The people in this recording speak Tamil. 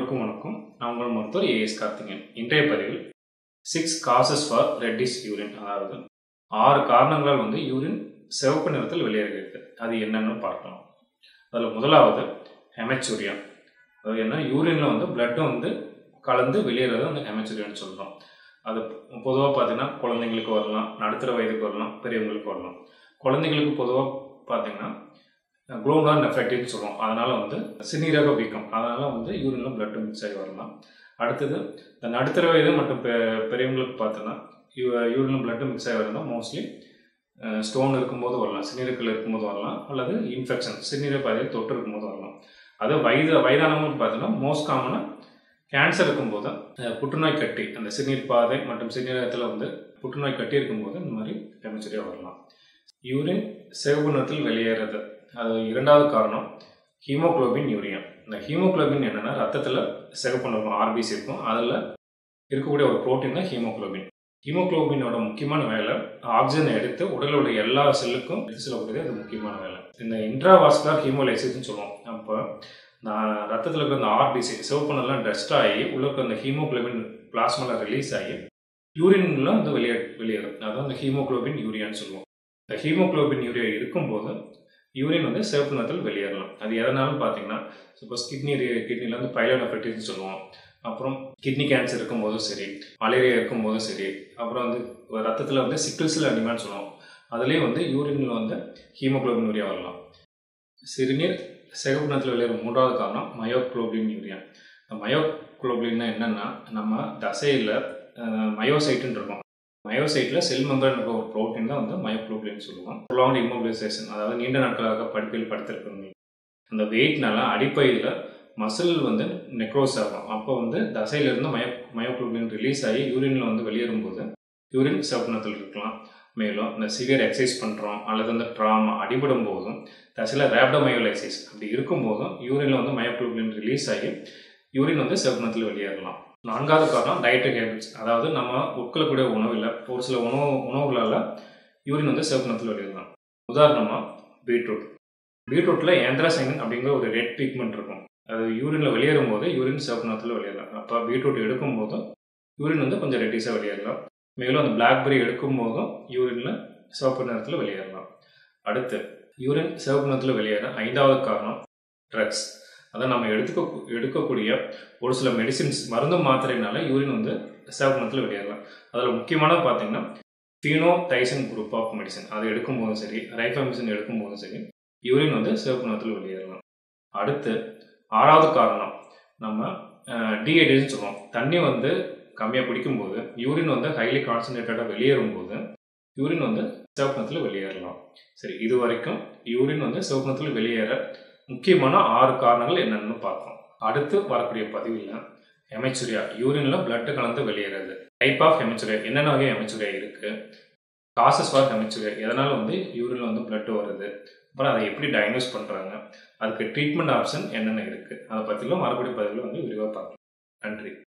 அனைவருக்கும் வணக்கம் நான் உங்கள் மருத்துவர் ஏஎஸ் கார்த்திகேயன் இன்றைய பதிவில் six causes for reddish urine அதாவது ஆறு காரணங்களால் வந்து யூரின் சிவப்பு நிறத்தில் வெளியேறுகிறது அது என்னன்னு பார்க்கலாம் அதில் முதலாவது ஹெமச்சூரியா அதாவது என்ன யூரினில் வந்து பிளட்டு வந்து கலந்து வெளியேறது வந்து ஹெமச்சூரியான்னு சொல்கிறோம் அது பொதுவாக பார்த்தீங்கன்னா குழந்தைங்களுக்கு வரலாம் நடுத்தர வயதுக்கு வரலாம் பெரியவங்களுக்கு வரலாம் குழந்தைங்களுக்கு பொதுவாக பார்த்தீங்கன்னா குளோமலார் நெஃப்ரைட்டின்னு சொல்லுவோம் அதனால் வந்து சிறுநீரக வீக்கம் அதனால் வந்து யூரினில் பிளட் மிக்ஸ் ஆகி வரலாம் அடுத்தது இந்த நடுத்தர வயது மற்றும் பெ பெரியவங்களுக்கு பார்த்தோன்னா யூ யூரினில் பிளட் மிக்ஸ் ஆகி வரலாம் மோஸ்ட்லி ஸ்டோன் இருக்கும்போது வரலாம் சிறுநீரகத்தில் இருக்கும்போது வரலாம் அல்லது இன்ஃபெக்ஷன் சிறுநீரக பாதையில் தொற்று இருக்கும்போது வரலாம் அது வயது வயதானவங்களுக்கு பார்த்தோன்னா மோஸ்ட் காமனாக கேன்சர் இருக்கும்போது புற்றுநோய் கட்டி அந்த சிறுநீர் பாதை மற்றும் சிறுநீரகத்தில் வந்து புற்றுநோய் கட்டி இருக்கும்போது இந்த மாதிரி ஹெமச்சரியாக வரலாம் யூரின் சிவப்பு நிறத்தில் வெளியேறது அது இரண்டாவது காரணம் ஹீமோக்ளோபின் யூரியா இந்த ஹீமோக்ளோபின் என்னென்னா ரத்தத்தில் சிவப்பு நிறம் ஆர்பிசி இருக்கும் அதில் இருக்கக்கூடிய ஒரு ப்ரோட்டீன் தான் ஹீமோக்ளோபின் ஹீமோக்ளோபினோட முக்கியமான வேலை ஆக்சிஜனை எடுத்து உடலோட எல்லா செல்லுக்கும் எடுத்து செல்லக்கூடியது அது முக்கியமான வேலை இந்த இன்ட்ராவாஸ்குலர் ஹீமோலைசிஸ்ன்னு சொல்லுவோம் அப்போ நான் ரத்தத்தில் இருக்கிற அந்த ஆர்பிசி சிவப்பு நிறம் டஸ்ட் ஆகி உள்ள இருக்கிற அந்த ஹீமோக்ளோபின் பிளாஸ்மாவில் ரிலீஸ் ஆகி யூரின்ல வந்து வெளியே வெளியேறும் அதான் அந்த ஹீமோக்ளோபின் யூரியான்னு சொல்லுவோம் இந்த ஹீமோக்ளோபின் யூரியா இருக்கும்போது யூரின் வந்து சிவப்பு நிறத்தில் வெளியேறலாம் அது எதனாலும் பார்த்தீங்கன்னா சப்போஸ் கிட்னி கிட்னியில் வந்து பைலோனஃபெக்டின்னு சொல்லுவோம் அப்புறம் கிட்னி கேன்சர் இருக்கும்போதும் சரி மலேரியா இருக்கும்போதும் சரி அப்புறம் வந்து ரத்தத்தில் வந்து சிக்கிள்ஸில் அனிமான்னு சொல்லுவோம் அதுலேயும் வந்து யூரினில் வந்து ஹீமோக்ளோபின் யூரியா வரலாம் சிறுநீர் சிகப்பு நிறத்தில் வெளியேறும் மூன்றாவது காரணம் மயோக்ளோபின் யூரியா இந்த மயோக்ளோபின்னா என்னென்னா நம்ம தசையில் மயோசைட்டுன்னு இருக்கும் மயோசைட்டில் செல் மெம்பர் இருக்க ஒரு ப்ரோட்டீன் தான் வந்து மயோக்ளோபின் சொல்லுவோம் ப்ரொலாங் இம்மோபிலைசேஷன் அதாவது நீண்ட நாட்களாக படிப்பில் படுத்திருக்கவங்க அந்த வெயிட்னால அடிப்பையில் மசில் வந்து நெக்ரோஸ் ஆகும் அப்போ வந்து தசையிலிருந்து மயோ மயோக்ளோபின் ரிலீஸ் ஆகி யூரினில் வந்து வெளியேறும்போது யூரின் சிவப்புணத்தில் இருக்கலாம் மேலும் இந்த சிவியர் எக்ஸசைஸ் பண்ணுறோம் அல்லது அந்த ட்ராமா அடிபடும் போதும் தசையில் ரேப்டமயோலைசிஸ் அப்படி இருக்கும்போதும் யூரினில் வந்து மயோக்ளோபின் ரிலீஸ் ஆகி யூரின் வந்து சிவப்புணத்தில் வெளியேறலாம் நான்காவது காரணம் டயட்ரி ஹேபிட்ஸ் அதாவது நம்ம உட்கொள்ளக்கூடிய உணவில் ஒரு சில உணவு உணவுகளால் யூரின் வந்து சிவப்புணத்தில் வெளியிடலாம் உதாரணமாக பீட்ரூட் பீட்ரூட்டில் ஏந்திராசைன் அப்படிங்கிற ஒரு ரெட் பிக்மெண்ட் இருக்கும் அது யூரினில் வெளியேறும் போது யூரின் சிவப்புணத்தில் வெளியேறலாம் அப்போ பீட்ரூட் எடுக்கும் போதும் யூரின் வந்து கொஞ்சம் ரெட்டிஸாக வெளியேறலாம் மேலும் அந்த பிளாக்பெரி எடுக்கும் போதும் யூரினில் சிவப்பு நிறத்தில் வெளியேறலாம் அடுத்து யூரின் சிவப்பு நிறத்தில் வெளியேற ஐந்தாவது காரணம் ட்ரக்ஸ் அதை நம்ம எடுத்துக்க எடுக்கக்கூடிய ஒரு சில மெடிசின்ஸ் மருந்து மாத்திரைனால யூரின் வந்து சிவப்புணத்தில் வெளியேறலாம் அதில் முக்கியமான பார்த்தீங்கன்னா phenothiazine group of medicine அதை எடுக்கும்போதும் சரி ரைஃபமிசின் எடுக்கும்போதும் சரி யூரின் வந்து சிவப்புணத்தில் வெளியேறலாம் அடுத்து ஆறாவது காரணம் நம்ம டிஹைட்ரேஷன் சொல்லுவோம் தண்ணி வந்து கம்மியாக குடிக்கும்போது யூரின் வந்து ஹைலி கான்சன்ட்ரேட்டடாக வெளியேறும் போது யூரின் வந்து சிவப்புணத்தில் வெளியேறலாம் சரி இது வரைக்கும் யூரின் வந்து சிவப்புணத்தில் வெளியேற முக்கியமான ஆறு காரணங்கள் என்னென்னு பார்த்தோம் அடுத்து வரக்கூடிய பதிவில் ஹெமச்சுரியா யூரினில் பிளட்டு கலந்து வெளியேறது டைப் ஆஃப் ஹெமச்சுரியா என்னென்ன வகை ஹெமச்சுரியா இருக்குது காசஸ் ஃபார் ஹெமச்சுரியா எதனால் வந்து யூரினில் வந்து பிளட்டு வருது அப்புறம் அதை எப்படி டயக்னோஸ் பண்ணுறாங்க அதுக்கு ட்ரீட்மெண்ட் ஆப்ஷன் என்னென்ன இருக்குது அதை பற்றிலாம் வரக்கூடிய பதிவில் வந்து விரிவாக பார்க்கலாம் நன்றி